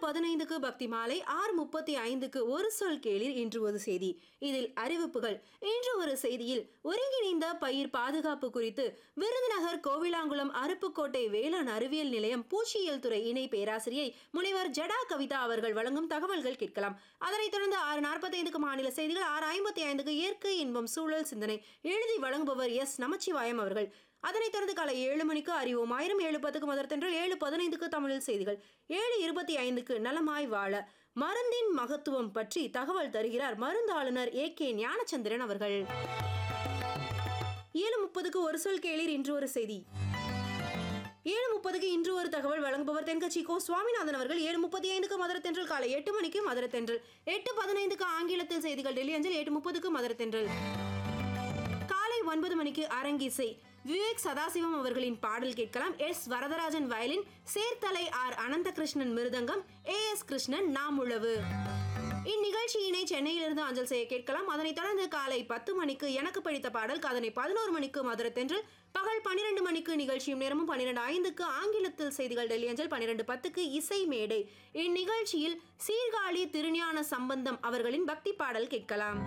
பதினைந்துக்கு பக்தி மாலை ஆறு முப்பத்தி ஐந்துக்கு ஒரு சொல் கேளிர் இன்று ஒரு செய்தி இதில் அறிவிப்புகள் இன்று ஒரு செய்தியில் ஒருங்கிணைந்த பயிர் பாதுகாப்பு குறித்து விருதுநகர் கோவிலாங்குளம் அருப்புக்கோட்டை வேளாண் அறிவியல் நிலையம் பூச்சியியல் துறை இணை பேராசிரியை முனைவர் ஜடா கவிதா அவர்கள் வழங்கும் தகவல்கள் கேட்கலாம் அதனைத் தொடர்ந்து ஆறு நாற்பத்தைந்துக்கு மாநில செய்திகள் ஆறு ஐம்பத்தி ஐந்துக்கு இயற்கை இன்பம் சூழல் சிந்தனை எழுதி வழங்குபவர் எஸ் நமச்சிவாயம் அவர்கள் அதனைத் தொடர்ந்து காலை ஏழு மணிக்கு அறிவோம் ஆயிரம் ஏழு பத்துக்கு மதர் தென்றல் ஏழு பதினைந்துக்கு தமிழில் செய்திகள் ஏழு இருபத்தி ஐந்துக்கு நலமாய் வாழ மருந்தின் மகத்துவம் பற்றி தகவல் தருகிறார் மருந்தாளுநர் ஏ கே ஞானச்சந்திரன் அவர்கள் ஏழு முப்பதுக்கு ஒரு சொல் கேளீர் இன்று ஒரு செய்தி ஏழு முப்பதுக்கு இன்று ஒரு தகவல் வழங்குபவர் தென்கட்சி கோ சுவாமிநாதன் அவர்கள் ஏழு முப்பத்தி ஐந்துக்கு மதுரை தென்றல் காலை எட்டு மணிக்கு மதுரை தென்றல் எட்டு பதினைந்துக்கு ஆங்கிலத்தில் செய்திகள் டெல்லி அஞ்சல் எட்டு முப்பதுக்கு மதுரை தென்றல் காலை ஒன்பது மணிக்கு அரங்கிசை விவேக் சதாசிவம் அவர்களின் பாடல் கேட்கலாம் S Varadarajan violin Cherthala R Ananthakrishnan மிருதங்கம் ஏ எஸ் கிருஷ்ணன் நாமுழவு இந்நிகழ்ச்சியினை சென்னையிலிருந்து அஞ்சல் செய்ய கேட்கலாம் அதனைத் தொடர்ந்து காலை பத்து மணிக்கு எனக்கு பிடித்த பாடல் அதனை பதினோரு மணிக்கு மதுரை தென்றல் பகல் பன்னிரண்டு மணிக்கு நிகழ்ச்சியும் நேரமும் பன்னிரண்டு ஐந்துக்கு ஆங்கிலத்தில் செய்திகள் டெல்லி அஞ்சல் பன்னிரண்டு பத்துக்கு இசை மேடை இந்நிகழ்ச்சியில் சீர்காழி திருஞான சம்பந்தம் அவர்களின் பக்தி பாடல் கேட்கலாம்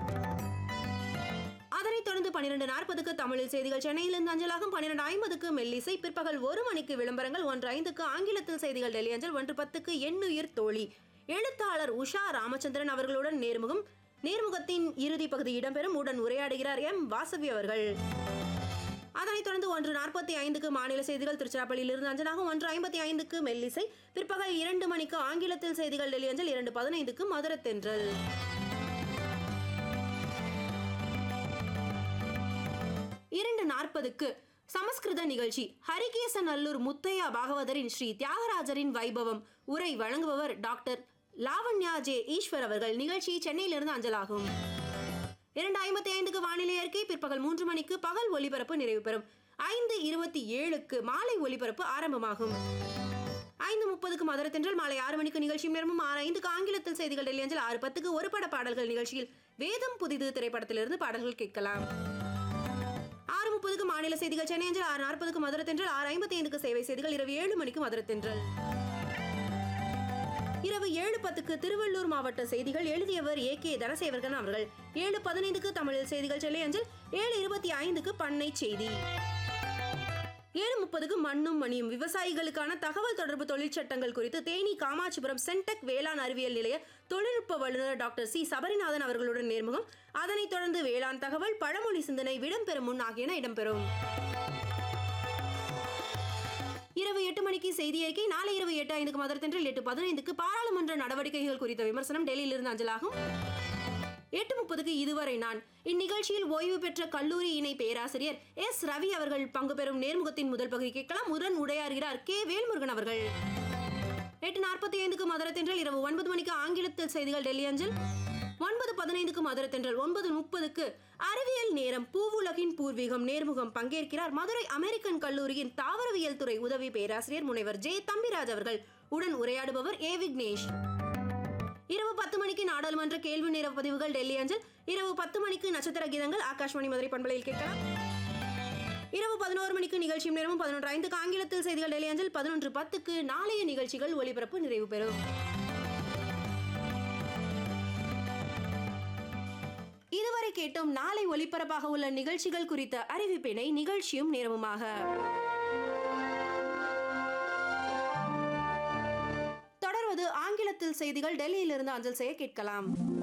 அதனைத் தொடர்ந்து பன்னிரண்டு நாற்பதுக்கு தமிழில் செய்திகள் சென்னையிலிருந்து அஞ்சலாகும் பன்னிரண்டு ஐம்பதுக்கு மெல்லிசை பிற்பகல் ஒரு மணிக்கு விளம்பரங்கள் ஒன்று ஐந்துக்கு ஆங்கிலத்தில் செய்திகள் டெல்லி அஞ்சல் ஒன்று பத்துக்கு எண்ணுயிர் தோழி எழுத்தாளர் உஷா ராமச்சந்திரன் அவர்களுடன் நேர்முகம் நேர்முகத்தின் இறுதி பகுதி இடம்பெறும் உடன் உரையாடுகிறார் எம் வாசவி அவர்கள் அதனைத் தொடர்ந்து ஒன்று நாற்பத்தி ஐந்துக்கு மாநில செய்திகள் திருச்சிராப்பள்ளியிலிருந்து அஞ்சலாகும் ஒன்று ஐம்பத்தி ஐந்துக்கு மெல்லிசை பிற்பகல் இரண்டு மணிக்கு ஆங்கிலத்தில் செய்திகள் டெல்லி அஞ்சல் இரண்டு பதினைந்துக்கு மதுரை தென்றல் இரண்டு நாற்பதுக்கு சமஸ்கிருத நிகழ்ச்சி ஹரிகேசன் நல்லூர் முத்தையா பாகவதரின் ஸ்ரீ தியாகராஜரின் வைபவம் உரை வழங்குபவர் டாக்டர் லாவண்யா ஜே ஈஸ்வர் அவர்கள் நிகழ்ச்சி சென்னையிலிருந்து அஞ்சலாகும் இரண்டு ஐம்பத்தி ஐந்துக்கு வானிலை அறிக்கை பிற்பகல் மூன்று மணிக்கு பகல் ஒலிபரப்பு நிறைவு பெறும் ஐந்து இருபத்தி ஏழுக்கு மாலை ஒலிபரப்பு ஆரம்பமாகும் ஐந்து முப்பதுக்கு மதுரை தென்றல் மாலை ஆறு மணிக்கு நிகழ்ச்சி நேரமும் ஆறு ஐந்துக்கு ஆங்கிலத்தில் செய்திகள் டெல்லி அஞ்சல் ஆறு பத்துக்கு ஒரு பட பாடல்கள் நிகழ்ச்சியில் வேதம் புதிது திரைப்படத்திலிருந்து பாடல்கள் கேட்கலாம் ஆறு முப்பதுக்கு மாநில செய்திகள் சென்னை அஞ்சல் ஆறு நாற்பதுக்கு மதுரை தென்றல் ஆறு ஐம்பத்தி ஐந்துக்கு சேவை செய்திகள் இரவு ஏழு மணிக்கு மதுரை தென்றல் இரவு ஏழு பத்துக்கு திருவள்ளூர் மாவட்ட செய்திகள் எழுதியவர் ஏ கே தனசேவர்கன் அவர்கள் ஏழு பதினைந்துக்கு தமிழில் செய்திகள் சென்னை அஞ்சல் ஏழு இருபத்தி ஐந்துக்கு பண்ணை செய்தி ஏழு முப்பதுக்கு மண்ணும் மணியும் விவசாயிகளுக்கான தகவல் தொடர்பு தொழிற்சட்டங்கள் குறித்து தேனி காமாட்சிபுரம் சென்டெக் வேளாண் அறிவியல் நிலைய தொழில்நுட்ப வல்லுநர் டாக்டர் சி சபரிநாதன் அவர்களுடன் நேர்முகம் அதனைத் தொடர்ந்து வேளாண் தகவல் பழமொழி சிந்தனை விடம்பெறும் முன் ஆகியன இடம்பெறும் இரவு எட்டு மணிக்கு செய்தி அறிக்கை நாளை இரவு எட்டு ஐந்துக்கு மதுரை தென்றல் எட்டு பதினைந்துக்கு பாராளுமன்ற நடவடிக்கைகள் குறித்த விமர்சனம் டெல்லியிலிருந்து அஞ்சலாகும் எட்டு முப்பதுக்கு இதுவரை நான் இந்நிகழ்ச்சியில் ஓய்வு பெற்ற கல்லூரி இணை பேராசிரியர் எஸ் ரவி அவர்கள் பங்கு பெறும் நேர்முகத்தின் முதல் பகுதி கேட்கலாம் உடன் உரையாறுகிறார் கே வேல்முருகன் அவர்கள் எட்டு நாற்பத்தி ஐந்துக்கு மதுரை தென்றல் இரவு ஒன்பது மணிக்கு ஆங்கிலத்தில் செய்திகள் டெல்லி அஞ்சல் ஒன்பது பதினைந்துக்கு மதுரை தென்றல் ஒன்பது முப்பதுக்கு அறிவியல் நேரம் பூவுலகின் பூர்வீகம் நேர்முகம் பங்கேற்கிறார் மதுரை அமெரிக்கன் கல்லூரியின் தாவரவியல் துறை உதவி பேராசிரியர் முனைவர் ஜே தம்பிராஜ் அவர்கள் உடன் உரையாடுபவர் ஏ விக்னேஷ் இரவு பத்து மணிக்கு நாடாளுமன்ற கேள்வி நேர பதிவுகள் டெல்லி அஞ்சல் இரவு பத்து மணிக்கு நட்சத்திர கீதங்கள் ஆகாஷ்வாணி மதுரை பண்பலையில் கேட்கலாம் இரவு பதினோரு மணிக்கு நிகழ்ச்சி நேரமும் பதினொன்று ஐந்துக்கு ஆங்கிலத்தில் செய்திகள் டெல்லி அஞ்சல் பதினொன்று பத்துக்கு நாளைய நிகழ்ச்சிகள் ஒலிபரப்பு நிறைவு பெறும் இதுவரை கேட்டோம் நாளை ஒலிபரப்பாக உள்ள நிகழ்ச்சிகள் குறித்த அறிவிப்பினை நிகழ்ச்சியும் நேரமுமாக தொடர்வது ஆங்கிலத்தில் செய்திகள் டெல்லியிலிருந்து அஞ்சல் செய்ய கேட்கலாம்